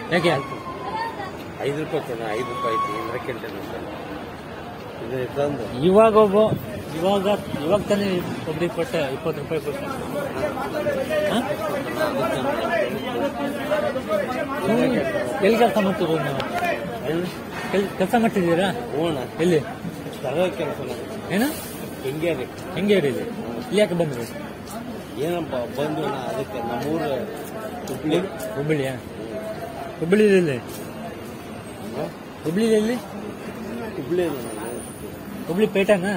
ಯಾಕೆ ಐದು ರೂಪಾಯಿ ಕೊಡ ಐದು ರೂಪಾಯಿ ಐತಿ ಇಂದ್ರ ಕೆಂಟೆ ಇದು ತಂದು ಇವಾಗ ಒಬ್ಬ ಇವಾಗ ಇವಾಗ ತಾನೇ ಒಬ್ರಿಗೆ ಕೊಟ್ಟೆ ಇಪ್ಪತ್ತು ರೂಪಾಯಿ ಕೊಟ್ಟೆ ಹಾ? ಹ್ಮ್. ಎಲ್ಲಿ ಕೆಲಸ ಮಾಡ್ತಿರೋದು ನೀವು ಕೆಲಸ ಮಾಡ್ತಿದ್ದೀರಾ ಹೂಣ ಎಲ್ಲಿ ತರೋ ಕೆಲಸ ಏನು ಹಿಂಗೆ ರೀ ಹೆಂಗೆ ಇರಿಲಿ ಇಲ್ಲಿ ಯಾಕೆ ಬಂದ್ರಿ ಏನಪ್ಪ ಬಂದು ನಾ ಅದಕ್ಕೆ ನಮ್ಮೂರು ಹುಬ್ಳಿ ಹುಬ್ಬಳ್ಳಿಯಾ ಹುಬ್ಬಳ್ಳಿಯಲ್ಲಿ ಹುಬ್ಬಳ್ಳಿಯಲ್ಲಿ ಹುಬ್ಳಿ ಹುಬ್ಳಿ ಪೇಟೆನಾ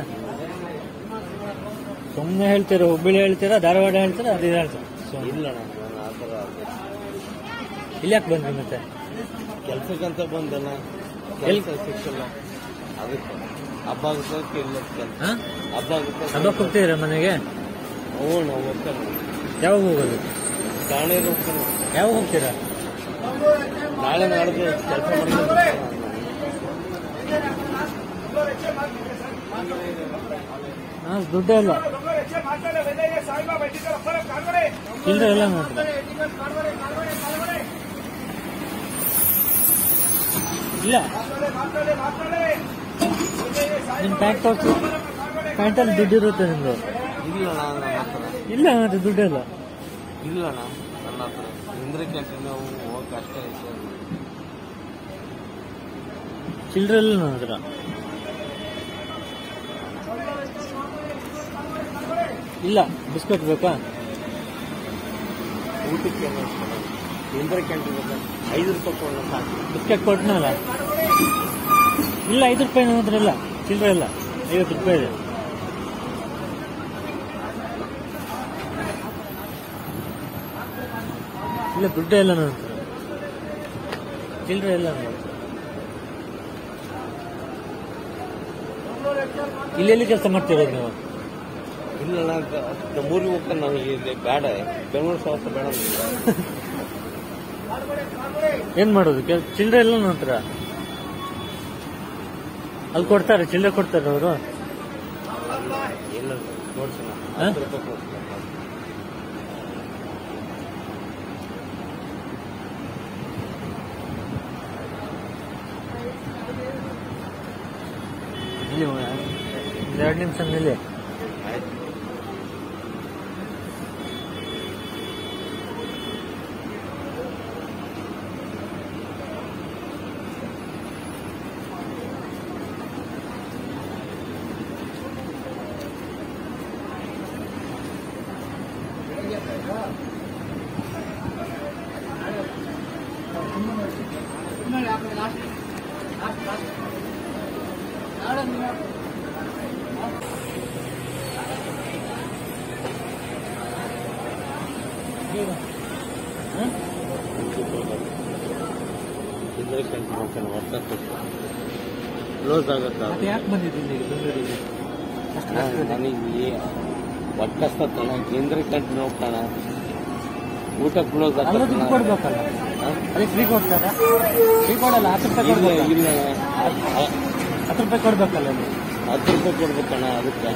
ಸುಮ್ಮನೆ ಹೇಳ್ತೀರಾ ಹುಬ್ಬಳ್ಳಿ ಹೇಳ್ತೀರಾ ಧಾರವಾಡ ಹೇಳ್ತೀರಾ ಅದು ಇದು ಹೇಳ್ತೀರಾ ಸುಮ್ನೆ. ಇಲ್ಲ ನಾನು ಆ ಥರ ಇಲ್ಲಿ ಯಾಕೆ ಬಂದ್ರಿ ಮತ್ತೆ ಕೆಲ್ಸಕ್ಕಂತ ಬಂದಲ್ಲ ಎಲ್ಲಿ? ಕೆಲಸ ಸಿಕ್ಕಿಲ್ಲ ಅದಕ್ಕೆ ಹಬ್ಬ ಆಗುತ್ತೆ ಇಲ್ಲ ಕೆಲಸ ಹಾ ಹಬ್ಬ ಆಗುತ್ತೆ ಹಬ್ಬಕ್ಕೆ ಹೋಗ್ತೀರಾ ಮನೆಗೆ ಹ್ಞೂ ನಾವು ಹೋಗ್ತೇವೆ ಯಾವಾಗ ಹೋಗೋದು ದಾಣೆ ಹೋಗ್ತೇನೆ ಯಾವಾಗ ಹೋಗ್ತೀರಾ ನಾಳೆ ನಾಡ್ದು ಕೆಲಸ ಮಾಡಿ ಹಾ ದುಡ್ಡೇ ಇಲ್ಲ ಚಿಲ್ಲರೆ ಎಲ್ಲ ಮಾತ್ರ ಇಲ್ಲ ನಿಮ್ ಪ್ಯಾಂಟ್ ತೋರಿಸಿ ಪ್ಯಾಂಟಲ್ಲಿ ದುಡ್ಡು ಇರುತ್ತೆ ನಿಮ್ದು ಇಲ್ಲ ನಾನು ನನ್ನ ಹತ್ರ ಇಲ್ಲ ಮತ್ತೆ ದುಡ್ಡು ಇಲ್ಲ ಇಲ್ಲ ನಾನು ನನ್ನ ಹತ್ರ ಇಂದ್ರ ಕ್ಯಾಂಟೀನ್ ಹೋಗಕ್ಕೆ ಅಷ್ಟೇ ಐತೆ ಚಿಲ್ಲರೆ ಇಲ್ಲ ನನ್ನ ಹತ್ರ ಇಲ್ಲ ಬಿಸ್ಕೆಟ್ ಬೇಕಾ ಊಟಕ್ಕೆ ಏನು ಅನ್ಸ್ಕೊಳಲ್ಲ. ಇಂದ್ರ ಕ್ಯಾಂಟೀನ್ ಬೇಕಾ? ಐದು ರೂಪಾಯಿ ಕೊಡೋಣ ಸಾಕು ಬಿಸ್ಕೆಟ್ ಕೊಟ್ಟನಲ್ಲ ಇಲ್ಲ ಐದು ರೂಪಾಯಿ ನನ್ನ ಹತ್ರ ಇಲ್ಲ ಚಿಲ್ಲರೆ ಇಲ್ಲ ಐವತ್ತು ರೂಪಾಯಿ ಇದೆ ಇಲ್ಲ ದುಡ್ಡೇ ಇಲ್ಲ ನನ್ನ ಹತ್ರ ಚಿಲ್ಲರೆ ಇಲ್ಲ ನನ್ನ ಹತ್ರ ಇಲ್ಲೆಲ್ಲಿ ಕೆಲಸ ಮಾಡ್ತಿರೋದು ನೀವು ಇಲ್ಲ ನಾನು ನಮ್ಮೂರಿಗೆ ಹೋಗ್ತಾನೆ ನನಗೆ ಇಲ್ಲಿ ಬೇಡ ಬೆಂಗಳೂರು ಸಾಹಸ ಬೇಡ ನನಗೆ. ಏನ್ ಮಾಡೋದು ಕೆಲ್ ಚಿಲ್ಲರೆ ಇಲ್ಲ ನನ್ನ ಹತ್ರ ಅಲ್ಲಿ ಕೊಡ್ತಾರೆ ಚಿಲ್ಲರೆ ಕೊಡ್ತಾರೆ ಅವರು ಇಲ್ಲ ನೋಡ್ಸೋಣ ಹಾ? ಹತ್ತು ರೂಪಾಯಿ ಕೊಡ್ತೀನಿ. ಇಲ್ಲಿ ಒಂದು ಎರಡು ನಿಮಿಷ ಮೇಲೆ ಆಯ್ತು ಇಂದ್ರ ಕ್ಯಾಂಟೀನ್ ಹೋಗ್ತಾನೆ ವರ್ಷ ಕ್ಲೋಸ್ ಆಗುತ್ತಾ ಮತ್ತೆ ಯಾಕೆ ಬಂದಿದ್ದೀನಿ ಈಗ ಬೆಂಗಳೂರಿಗೆ ಅಷ್ಟು ಹಾ, ಕಷ್ಟ ಇದೆ. ನನಗೆ ಒಟ್ಟಸ್ತಣ ಕೇಂದ್ರ ಕಂಟಿನ್ಯೂ ಹೋಗ್ತಾನ ಊಟ ಕ್ಲೋಸ್ ಅಲ್ಲ ದುಡ್ಡು ಕೊಡ್ಬೇಕಲ್ಲ ಅದಕ್ಕೆ ಫ್ರೀ ಕೊಡ್ತಾರ ಫ್ರೀ ಕೊಡಲ್ಲ ಹತ್ತು ರೂಪಾಯಿ ಇಲ್ಲ ಕೊಡ್ಬೇಕು ಇಲ್ಲ ಹತ್ತು ರೂಪಾಯಿ ಕೊಡ್ಬೇಕಲ್ಲ ಅಲ್ಲಿ ಹತ್ತು ರೂಪಾಯಿ ಕೊಡ್ಬೇಕಣ್ಣ ಅದಕ್ಕೆ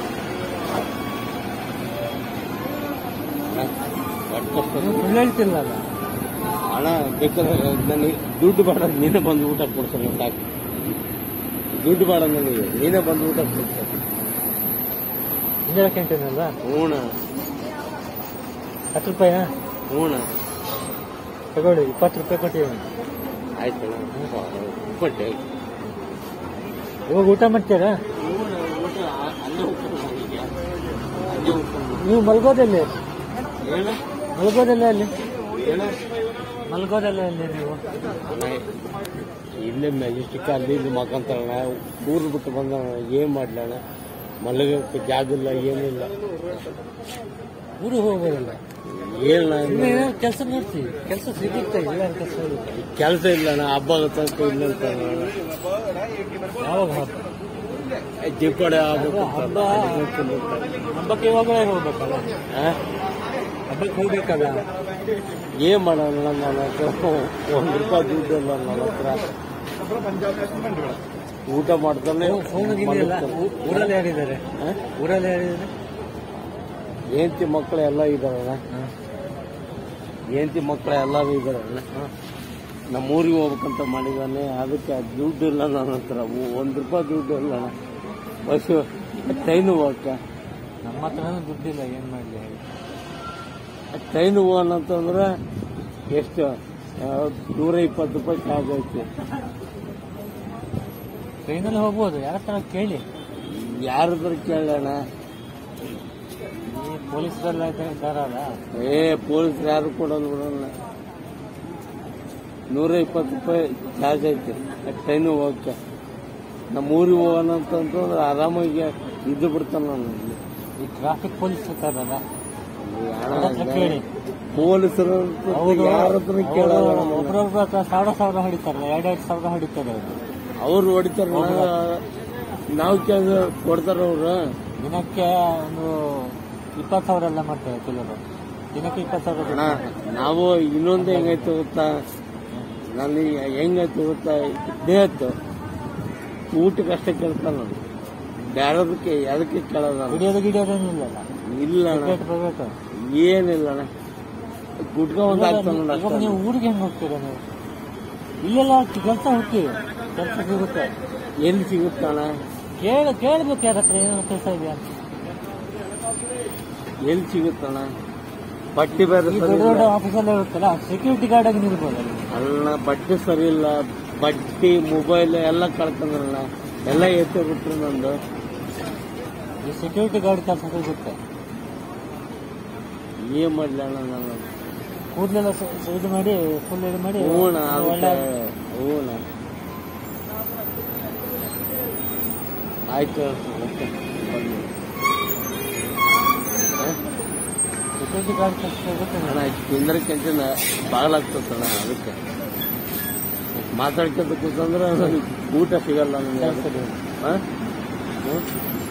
ಒಟ್ಟಸ್ತನ ನೀವು ಸುಳ್ಳು ಹೇಳ್ತಿಲ್ಲಲ್ಲ ಹಣ ಬೇಕಾದ್ರೆ ನನಗೆ ದುಡ್ಡು ಬೇಡ ನೀನೇ ಬಂದು ಊಟ ಕೊಡ್ಸಲ್ಲ ಸಾಕು ದುಡ್ಡು ಬೇಡ ನನಗೆ ನೀನೇ ಬಂದು ಊಟ ಕೊಡ್ಸ ಇಂದಿರಾ ಕ್ಯಾಂಟೀನ್ ಅಲ್ವಾ ಹೂಣ ಹತ್ತು ರೂಪಾಯಾ ಹೂಣ ತಗೊಳ್ಳಿ ಇಪ್ಪತ್ತು ರೂಪಾಯಿ ಕೊಟ್ಟಿದ್ದೀನಿ ಆಯ್ತಣ್ಣ ಕೊಟ್ಟೆ ಇವಾಗ ಊಟ ಮಾಡ್ತೀರಾ ಹೂಣ ಊಟ ಅಲ್ಲೇ ಹೋಗ್ತಾನೆ ನನಗೆ ಅಲ್ಲೇ ಹೋಗ್ತಾನೆ ನೀವು ಮಲ್ಗೋದಲ್ಲಿ ಏನು ಮಲ್ಗೋದಲ್ಲ ಅಲ್ಲಿ ಏನು ಮಲ್ಗೋದಲ್ಲ ಅಲ್ಲಿ ನೀವು ಅಣ್ಣ ಇಲ್ಲೇ ಮೆಜೆಸ್ಟಿಕ್ ಅಲ್ಲಿ ಇಲ್ಲಿ ಮಕ್ಕಂತಾರಣ ಊರು ಬಿಟ್ಟು ಬಂದ ಏನ್ ಮಾಡ್ಲಣ್ಣ ಮಲಗಕ್ಕೆ ಜಾಗ ಇಲ್ಲ ಏನಿಲ್ಲ ಊರಿಗೆ ಹೋಗೋದಲ್ಲ ಏನ ಕೆಲಸ ಮಾಡ್ತೀವಿ ಕೆಲಸ ಸಿಗುತ್ತೆ ಇಲ್ಲ ಅಂತ ಕೆಲಸ ಇರುತ್ತೆ ಕೆಲಸ ಇಲ್ಲ ಅಣ್ಣ ಹಬ್ಬ ತನಕ ಇಲ್ಲ ಅಂತ ಯಾವಾಗ ಹಬ್ಬ ದೀಪಾವಳಿ ಆಗ್ಬೇಕು ಹಬ್ಬ ಹಬ್ಬಕ್ಕೆ ಇವಾಗಲೇ ಹೋಗ್ಬೇಕಲ್ಲ ಹಬ್ಬಕ್ಕೆ ಹೋಗ್ಬೇಕಲ್ಲ ಏನ್ ಮಾಡೋಣ ನನ್ನ ಹತ್ರ ಒಂದ್ ರೂಪಾಯಿ ದುಡ್ಡು ಇಲ್ಲ ನನ್ನ ಹತ್ರ ಊಟ ಮಾಡ್ತಾನೆ ಫೋನ್ ಇದೆಯಲ್ಲ ಊರಲ್ಲಿ ಯಾರಿದ್ದಾರೆ ಹ? ಊರಲ್ಲಿ ಯಾರಿದ್ದಾರೆ ಹೆಂಡತಿ ಮಕ್ಕಳು ಎಲ್ಲ ಇದಾರಣ್ಣ ಹೆಂಡತಿ ಮಕ್ಕಳು ಎಲ್ಲರೂ ಇದಾರಣ್ಣ ನಮ್ಮ ಊರಿಗೆ ಹೋಗ್ಬೇಕಂತ ಮಾಡಿದ್ದಾನೆ ಅದಕ್ಕೆ ದುಡ್ಡು ಇಲ್ಲ ನನ್ನ ಹತ್ರ ಒಂದು ರೂಪಾಯಿ ದುಡ್ಡು ಇಲ್ಲ ಬಸ್ಸು ಟ್ರೈನು ಹೋಗಕ್ಕೆ ನಮ್ಮ ಹತ್ರನೂ ದುಡ್ಡಿಲ್ಲ ಏನ್ ಮಾಡ್ಲಿ ಹೇಳಿ ಟ್ರೈನ್ ಹೋಗೋಣಂತಂದ್ರೆ ಎಷ್ಟು ಆ, ನೂರ ಇಪ್ಪತ್ತು ರೂಪಾಯಿ ಚಾರ್ಜ್ ಐತಿ ಟ್ರೈನಲ್ಲಿ ಹೋಗ್ಬೋದು ಯಾರ ಹತ್ರ ಕೇಳಿ ಯಾರ ಹತ್ರ ಕೇಳೋಣ ಈ ಪೊಲೀಸರೆಲ್ಲ ಇದ್ದಾರಲ್ಲ ಏ ಪೊಲೀಸರು ಯಾರು ಕೊಡೋದು ಬಿಡೋಣ ನೂರ ಇಪ್ಪತ್ತು ರೂಪಾಯಿ ಚಾರ್ಜ್ ಐತಿ ಟ್ರೈನು ಹೋಗಕ್ಕೆ ನಮ್ಮ ಊರಿಗೆ ಹೋಗೋಣ ಅಂತಂದ್ರೆ ಆರಾಮಾಗಿ ಇದ್ದು ಬಿಡ್ತಾನೆ ನಾನು ಇಲ್ಲಿ. ಈ ಟ್ರಾಫಿಕ್ ಪೊಲೀಸ್ ಇರ್ತಾರಲ್ಲ ಈ ಹಣ ಅವ್ರ ಹತ್ರ ಕೇಳಿ ಪೊಲೀಸರು ಅವರು ಯಾರ ಹತ್ರ ಕೇಳಲ್ಲ ನಾನು. ಒಬ್ರೊಬ್ರ ಹತ್ರ ಸಾವಿರ ಸಾವಿರ ಹೊಡಿತಾರಲ್ಲ ಎರಡೆರಡು ಸಾವಿರ ಹೊಡಿತಾರೆ ಅವರು ಅವ್ರು ಹೊಡಿತಾರ ನಾವು ಕೇಳಿದ ಕೊಡ್ತಾರ ಅವ್ರು ದಿನಕ್ಕೆ ಒಂದು ಇಪ್ಪತ್ತು ಸಾವಿರ ಎಲ್ಲ ಮಾಡ್ತಾರೆ ಕೆಲವರು ದಿನಕ್ಕೆ ಇಪ್ಪತ್ತು ಸಾವಿರ ಅಣ್ಣ ನಾವು ಇನ್ನೊಂದು ಹೆಂಗೈತೆ ಗೊತ್ತಾ ನನಗೆ ಹೆಂಗೈತೆ ಗೊತ್ತಾ ದೇಹತ್ತು ಊಟಕ್ಕೆ ಅಷ್ಟೇ ಕೇಳ್ತಾನ ನಾನು ಬೇರೆದಕ್ಕೆ ಅದಕ್ಕೆ ಕೇಳೋದ ಹಿಡಿಯೋದು ಗಿಡಿಯೋದೇನು ಇಲ್ಲಲ್ಲ ಇಲ್ಲ ಅಣ್ಣ ಟಿಕೆಟ್ ಬರಬೇಕು ಏನಿಲ್ಲ ಅಣ್ಣ ಗುಟ್ಕ ಒಂದ್ ಆಗ್ತಾನ ಇವಾಗ ನೀವು ಊರಿಗೆ ಹೆಂಗ್ ಹೋಗ್ತೀರಾ ನೀವು ಇಲ್ಲೆಲ್ಲ ಕೆಲಸ ಹುಡುಕಿ ಕೆಲಸ ಸಿಗುತ್ತೆ ಎಲ್ಲಿ ಸಿಗುತ್ತಣ್ಣ ಕೇಳ ಕೇಳ್ಬೇಕು ಯಾರ ಹತ್ರ ಏನೋ ಕೆಲಸ ಇದೆಯಾ ಅಂತ. ಎಲ್ಲಿ ಸಿಗುತ್ತಣ್ಣ ಬಟ್ಟೆ ಬೇರೆ ಈ ಸರಿ ದೊಡ್ಡ ಇಲ್ಲ ದೊಡ್ಡ ಆಫೀಸಲ್ಲಿ ಇರುತ್ತಲ್ಲ ಸೆಕ್ಯೂರಿಟಿ ಗಾರ್ಡ್ ಆಗಿ ನಿಲ್ಬೋದು ಅಲ್ಲಿ. ಅಲ್ಲ ಬಟ್ಟೆ ಸರಿ ಇಲ್ಲ ಬಟ್ಟೆ ಮೊಬೈಲ್ ಎಲ್ಲ ಕಳ್ಕೊಂಡ್ರಣ್ಣ ಎಲ್ಲ ಎತ್ತೆ ಬಿಟ್ರು ನಂದು ಈ ಸೆಕ್ಯೂರಿಟಿ ಗಾರ್ಡ್ ಕೆಲಸ ಸಿಗುತ್ತೆ ಏನ್ ಮಾಡ್ಲಿ ಅಣ್ಣ ನಾನು ಕೂದಲೆಲ್ಲ ಸ- ಸ- ಇದು ಮಾಡಿ ಫುಲ್ ಇದು ಮಾಡಿ ಹೂಣ ಒಂದು ಒಳ್ಳೆ ಅದಕ್ಕೆ ಹೂಣ ಆಯ್ತು ಮತ್ತೆ ಬನ್ನಿ ಸೆಕ್ಯೂರಿಟಿ ಗಾರ್ಡ್ ಕೆಲಸ ಸಿಗುತ್ತೆ ಅಣ್ಣ ತಿಂದ್ರಕ್ಕಿಂತ ಬಾಗ್ಲಾಗ್ತದಣ್ಣ ಅದಕ್ಕೆ ಮಾತಾಡ್ಕೊಂತ ಕೂತಂದ್ರೆ ನನಗೆ ಊಟ ಸಿಗಲ್ಲ ನನಗೆ ಕೆಲಸದಲ್ಲಿ ಹಾ? ಹ್ಮ್?